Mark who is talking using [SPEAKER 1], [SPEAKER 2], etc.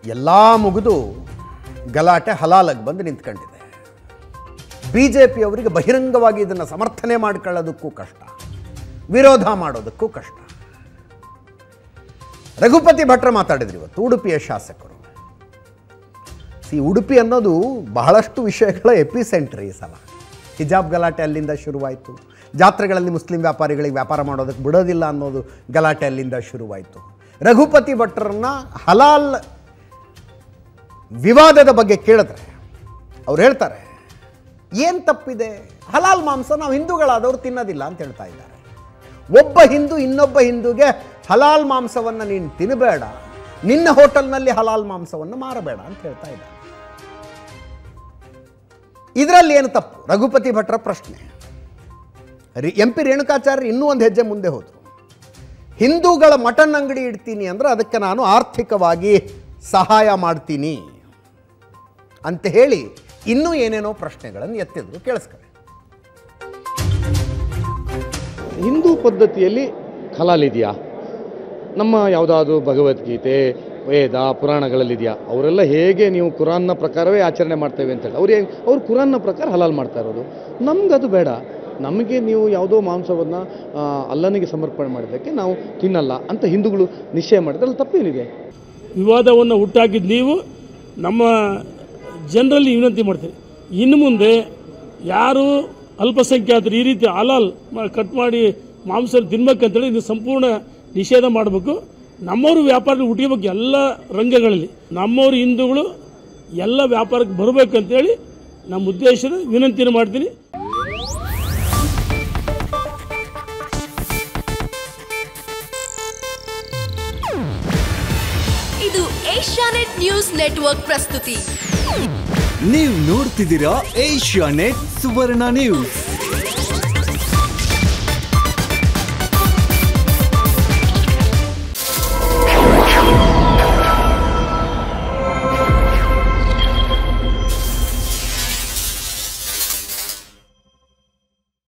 [SPEAKER 1] ಎಲ್ಲ ಮುಗಿದು ಗಲಾಟೆ ಹಲಾಲಾಗಿ ಬಂದು ನಿಂತ್ಕೊಂಡಿದೆ ಬಿ ಜೆ ಪಿಯವರಿಗೆ ಬಹಿರಂಗವಾಗಿ ಇದನ್ನು ಸಮರ್ಥನೆ ಮಾಡಿಕೊಳ್ಳೋದಕ್ಕೂ ಕಷ್ಟ ವಿರೋಧ ಮಾಡೋದಕ್ಕೂ ಕಷ್ಟ ರಘುಪತಿ ಭಟ್ರ ಮಾತಾಡಿದ್ರು ಇವತ್ತು ಉಡುಪಿಯ ಶಾಸಕರು ಸಿ ಉಡುಪಿ ಅನ್ನೋದು ಬಹಳಷ್ಟು ವಿಷಯಗಳ ಎಪಿ ಸೆಂಟ್ರ್ ಈ ಸಲ ಹಿಜಾಬ್ ಗಲಾಟೆ ಅಲ್ಲಿಂದ ಶುರುವಾಯಿತು ಜಾತ್ರೆಗಳಲ್ಲಿ ಮುಸ್ಲಿಂ ವ್ಯಾಪಾರಿಗಳಿಗೆ ವ್ಯಾಪಾರ ಮಾಡೋದಕ್ಕೆ ಬಿಡೋದಿಲ್ಲ ಅನ್ನೋದು ಗಲಾಟೆ ಅಲ್ಲಿಂದ ಶುರುವಾಯಿತು ರಘುಪತಿ ಭಟ್ರನ್ನ ಹಲಾಲ್ ವಿವಾದದ ಬಗ್ಗೆ ಕೇಳಿದ್ರೆ ಅವ್ರು ಹೇಳ್ತಾರೆ ಏನು ತಪ್ಪಿದೆ ಹಲಾಲ್ ಮಾಂಸ ನಾವು ಹಿಂದೂಗಳಾದವರು ತಿನ್ನೋದಿಲ್ಲ ಅಂತ ಹೇಳ್ತಾ ಇದ್ದಾರೆ ಒಬ್ಬ ಹಿಂದೂ ಇನ್ನೊಬ್ಬ ಹಿಂದೂಗೆ ಹಲಾಲ್ ಮಾಂಸವನ್ನು ನೀನು ತಿನ್ನಬೇಡ ನಿನ್ನ ಹೋಟೆಲ್ನಲ್ಲಿ ಹಲಾಲ್ ಮಾಂಸವನ್ನು ಮಾರಬೇಡ ಅಂತ ಹೇಳ್ತಾ ಇದ್ದಾರೆ ಇದರಲ್ಲಿ ಏನು ತಪ್ಪು ರಘುಪತಿ ಭಟ್ರ ಪ್ರಶ್ನೆ ಎಂ ಪಿ ರೇಣುಕಾಚಾರ್ಯ ಇನ್ನೂ ಒಂದು ಹೆಜ್ಜೆ ಮುಂದೆ ಹೋದರು ಹಿಂದೂಗಳ ಮಟನ್ ಅಂಗಡಿ ಇಡ್ತೀನಿ ಅಂದರೆ ಅದಕ್ಕೆ ನಾನು ಆರ್ಥಿಕವಾಗಿ ಸಹಾಯ ಮಾಡ್ತೀನಿ ಅಂತ ಹೇಳಿ ಇನ್ನೂ ಏನೇನೋ ಪ್ರಶ್ನೆಗಳನ್ನು ಎತ್ತಿದ್ರು ಕೇಳಿಸ್ಕೊಳ್ಳಿ
[SPEAKER 2] ಹಿಂದೂ ಪದ್ಧತಿಯಲ್ಲಿ ಹಲಾಲ್ ಇದೆಯಾ ನಮ್ಮ ಯಾವುದಾದ್ರು ಭಗವದ್ಗೀತೆ ವೇದ ಪುರಾಣಗಳಲ್ಲಿದೆಯಾ ಅವರೆಲ್ಲ ಹೇಗೆ ನೀವು ಕುರಾನ್ನ ಪ್ರಕಾರವೇ ಆಚರಣೆ ಮಾಡ್ತೇವೆ ಅಂತೇಳಿ ಅವ್ರು ಹೇಗೆ ಅವ್ರು ಕುರಾನ್ನ ಪ್ರಕಾರ ಹಲಾಲ್ ಮಾಡ್ತಾ ಇರೋದು ನಮ್ಗದು ಬೇಡ ನಮಗೆ ನೀವು ಯಾವುದೋ ಮಾಂಸವನ್ನು ಅಲ್ಲನಿಗೆ ಸಮರ್ಪಣೆ ಮಾಡಿದ್ದಕ್ಕೆ ನಾವು ತಿನ್ನಲ್ಲ ಅಂತ ಹಿಂದೂಗಳು ನಿಶ್ಚಯ ಮಾಡಿದ್ರೆ ಅಲ್ಲಿ ತಪ್ಪೇನಿದೆ
[SPEAKER 3] ವಿವಾದವನ್ನು ಹುಟ್ಟಾಕಿದ್ದು ನೀವು ನಮ್ಮ ಜನರಲ್ಲಿ ವಿನಂತಿ ಮಾಡ್ತೀವಿ ಇನ್ನು ಮುಂದೆ ಯಾರು ಅಲ್ಪಸಂಖ್ಯಾತರು ಈ ರೀತಿ ಹಲಾಲ್ ಮ- ಕಟ್ ಮಾಡಿ ಮಾಂಸ ತಿನ್ಬೇಕಂತೇಳಿ ಇದು ಸಂಪೂರ್ಣ ನಿಷೇಧ ಮಾಡಬೇಕು ನಮ್ಮವರು ವ್ಯಾಪಾರ ಹುಟ್ಟಿಬೇಕು ಎಲ್ಲ ರಂಗಗಳಲ್ಲಿ ನಮ್ಮವರು ಹಿಂದೂಗಳು ಎಲ್ಲ ವ್ಯಾಪಾರಕ್ಕೆ ಬರಬೇಕಂತೇಳಿ ನಮ್ಮ ಉದ್ದೇಶದ ವಿನಂತಿಯನ್ನು ಮಾಡ್ತೀನಿ
[SPEAKER 4] ಇದು ಏಷ್ಯಾನೆಟ್ ನ್ಯೂಸ್ ನೆಟ್ವರ್ಕ್ ಪ್ರಸ್ತುತಿ
[SPEAKER 5] ನೀವು ನೋಡ್ತಿದ್ದೀರಾ ಏಷ್ಯಾ ನೆಟ್ ಸುವರ್ಣ ನ್ಯೂಸ್